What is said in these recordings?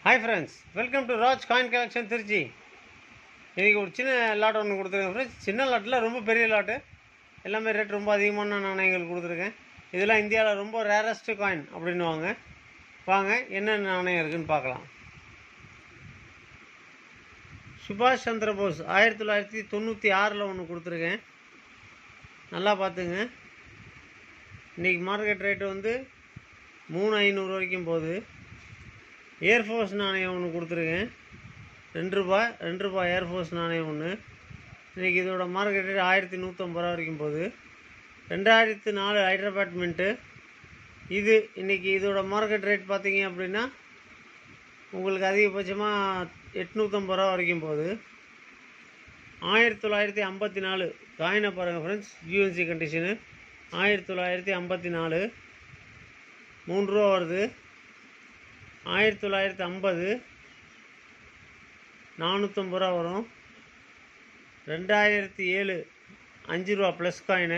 hi friends welcome to Raj coin collection Trichy இன்றைக்கி ஒரு சின்ன லாட் ஒன்று கொடுத்துருக்கேன் ஃப்ரெண்ட்ஸ் சின்ன லாட்டில் ரொம்ப பெரிய லாட்டு எல்லாமே ரேட் ரொம்ப அதிகமான நாணயங்கள் கொடுத்துருக்கேன் இதெல்லாம் இந்தியாவில் ரொம்ப ரேரஸ்ட்டு காயின் அப்படின்னு வாங்க வாங்க என்னென்ன நாணயம் இருக்குன்னு பார்க்கலாம் சுபாஷ் சந்திர போஸ் ஆயிரத்தி தொள்ளாயிரத்தி தொண்ணூற்றி ஆறில் ஒன்று கொடுத்துருக்கேன் நல்லா பார்த்துங்க இன்றைக்கி மார்க்கெட் ரேட்டு வந்து மூணு ஐநூறு வரைக்கும் போகுது ஏர்ஃபோர்ஸ் நாணயம் ஒன்று கொடுத்துருக்கேன் ரெண்டு ரூபாய் ரெண்டு ரூபாய் ஏர்ஃபோர்ஸ் நாணயம் ஒன்று இன்றைக்கி இதோட மார்க்கெட் ரேட் ஆயிரத்தி நூற்றம்பது ரூபா வரைக்கும் போகுது ரெண்டாயிரத்து நாலு ஹைட்ராபாட் மின்ட்டு இது இன்றைக்கி இதோட மார்க்கெட் ரேட் பார்த்தீங்க அப்படின்னா உங்களுக்கு அதிகபட்சமாக எட்நூற்றம்பது ரூபா வரைக்கும் போகுது ஆயிரத்தி தொள்ளாயிரத்தி ஐம்பத்தி நாலு காயினை பாருங்கள் ஃப்ரெண்ட்ஸ் யூஎன்சி கண்டிஷனு ஆயிரத்தி தொள்ளாயிரத்தி ஐம்பத்தி நாலு மூணு ரூபா வருது ஆயிரத்தி தொள்ளாயிரத்தி ஐம்பது நானூற்றம்பது ரூபா வரும் ரெண்டாயிரத்தி ஏழு அஞ்சு ரூபா ப்ளஸ் காயினு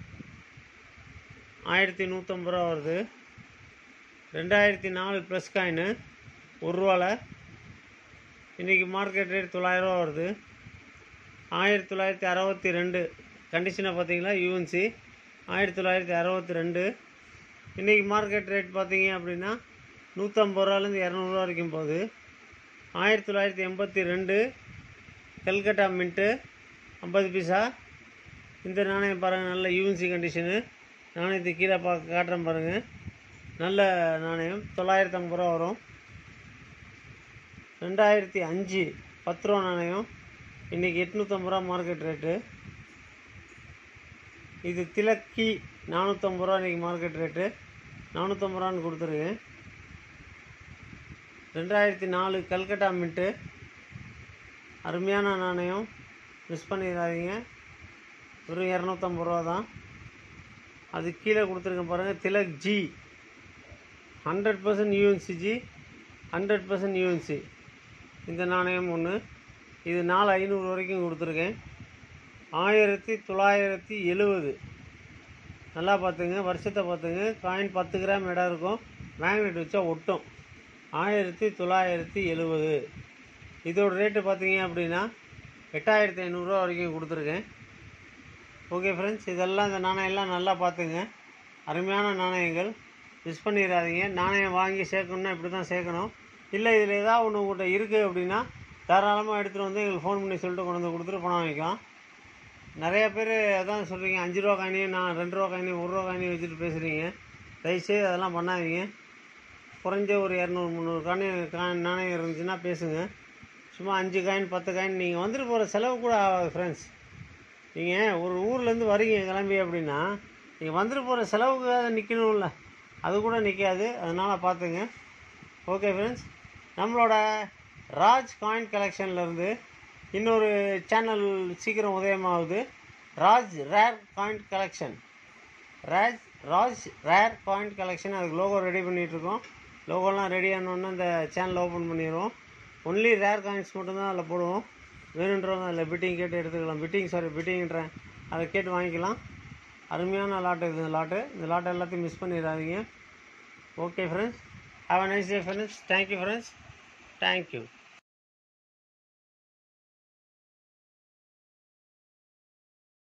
ஆயிரத்தி நூற்றம்பது ரூபா வருது ரெண்டாயிரத்தி நாலு ப்ளஸ் காயினு ஒரு ரூபாவில் இன்றைக்கி மார்க்கெட் ரேட் தொள்ளாயிரரூவா வருது ஆயிரத்தி தொள்ளாயிரத்தி அறுபத்தி ரெண்டு கண்டிஷனை பார்த்தீங்களா யூஎன்சி ஆயிரத்தி தொள்ளாயிரத்தி அறுபத்தி ரெண்டு இன்றைக்கி மார்க்கெட் ரேட் பார்த்தீங்க அப்படின்னா நூற்றம்பது ரூபாலேருந்து இரநூறுவா வரைக்கும் போகுது ஆயிரத்தி தொள்ளாயிரத்தி எண்பத்தி ரெண்டு கல்கட்டா மின்ட்டு ஐம்பது பைசா இந்த நாணயம் பாருங்கள் நல்ல யூஎன்சி கண்டிஷனு நாணயத்தை கீழே பா காட்டுறேன் பாருங்கள் நல்ல நாணயம் தொள்ளாயிரத்தி ஐம்பது ரூபா வரும் ரெண்டாயிரத்தி அஞ்சு பத்து ரூபா நாணயம் இன்றைக்கி எட்நூற்றம்பது ரூபா மார்க்கெட் ரேட்டு இது திலக்கி நானூற்றம்பது ரூபா இன்றைக்கி மார்க்கெட் ரேட்டு நானூற்றம்பது ரூபான்னு கொடுத்துருக்கேன் ரெண்டாயிரத்தி நாலு கல்கட்டா மின்ட்டு அருமையான நாணயம் மிஸ் பண்ணிடாதீங்க வெறும் இரநூத்தம்பது ரூபா தான் அது கீழே கொடுத்துருக்கேன் பாருங்கள் Tilak ji hundred percent UNC ji hundred percent UNC இந்த நாணயம் ஒன்று இது நாலு ஐநூறு வரைக்கும் கொடுத்துருக்கேன் ஆயிரத்தி தொள்ளாயிரத்தி எழுவது நல்லா பார்த்துங்க வருஷத்தை பார்த்துங்க காயின் பத்து கிராம் இடம் இருக்கும் மேக்னெட் வச்சா ஒட்டும் ஆயிரத்தி தொள்ளாயிரத்தி எழுவது இதோட ரேட்டு பார்த்தீங்க அப்படின்னா எட்டாயிரத்தி ஐநூறுரூவா வரைக்கும் கொடுத்துருக்கேன் ஓகே ஃப்ரெண்ட்ஸ் இதெல்லாம் இந்த நாணயம்லாம் நல்லா பார்த்துங்க அருமையான நாணயங்கள் மிஸ் பண்ணிடாதீங்க நாணயம் வாங்கி சேர்க்கணுன்னா இப்படி தான் சேர்க்கணும் இல்லை இதில் ஏதாவது ஒன்று உங்கள்கிட்ட இருக்குது அப்படின்னா தாராளமாக எடுத்துகிட்டு வந்து எங்களுக்கு ஃபோன் பண்ணி சொல்லிட்டு கொண்டு வந்து கொடுத்துட்டு பணம் வாங்கிக்கலாம் நிறைய பேர் அதான் சொல்கிறீங்க அஞ்சு ரூபா காயினையும் நான் ரெண்டு ரூபா காயினையும் ஒரு ரூபா காயினையும் வச்சுட்டு பேசுகிறீங்க தயவுசெய்து அதெல்லாம் பண்ணாதீங்க குறைஞ்ச ஒரு இரநூறு முந்நூறு காயின் காயின் நாணயம் இருந்துச்சுன்னா பேசுங்க சும்மா அஞ்சு காயின் பத்து காயின் நீங்கள் வந்துட்டு போகிற செலவு கூட ஆகாது ஃப்ரெண்ட்ஸ் நீங்கள் ஒரு ஊர்லேருந்து வரீங்க கிளம்பி அப்படின்னா நீங்கள் வந்துட்டு போகிற செலவுக்காக நிற்கணும்ல அது கூட நிற்காது அதனால் பார்த்துங்க ஓகே ஃப்ரெண்ட்ஸ் நம்மளோட ராஜ் காயின் கலெக்ஷன்லேருந்து இன்னொரு சேனல் சீக்கிரம் உதயமாகுது Raj rare coin collection Raj Raj rare coin collection அதுக்கு லோகோ ரெடி பண்ணிகிட்ருக்கோம் லோகோலாம் ரெடி ஆனோடனே இந்த சேனல் ஓப்பன் பண்ணிடுவோம் ஒன்லி ரேர் காயின்ஸ் மட்டும்தான் அதில் போடுவோம் வேணுன்றவங்க அதில் பிட்டிங் கேட்டு எடுத்துக்கலாம் பிட்டிங் சாரி பிட்டிங்ன்றேன் அதை கேட்டு வாங்கிக்கலாம் அருமையான லாட்டு இது இந்த லாட்டு இந்த லாட்டை எல்லாத்தையும் மிஸ் பண்ணிடாதீங்க okay friends have a nice day friends thank you friends thank you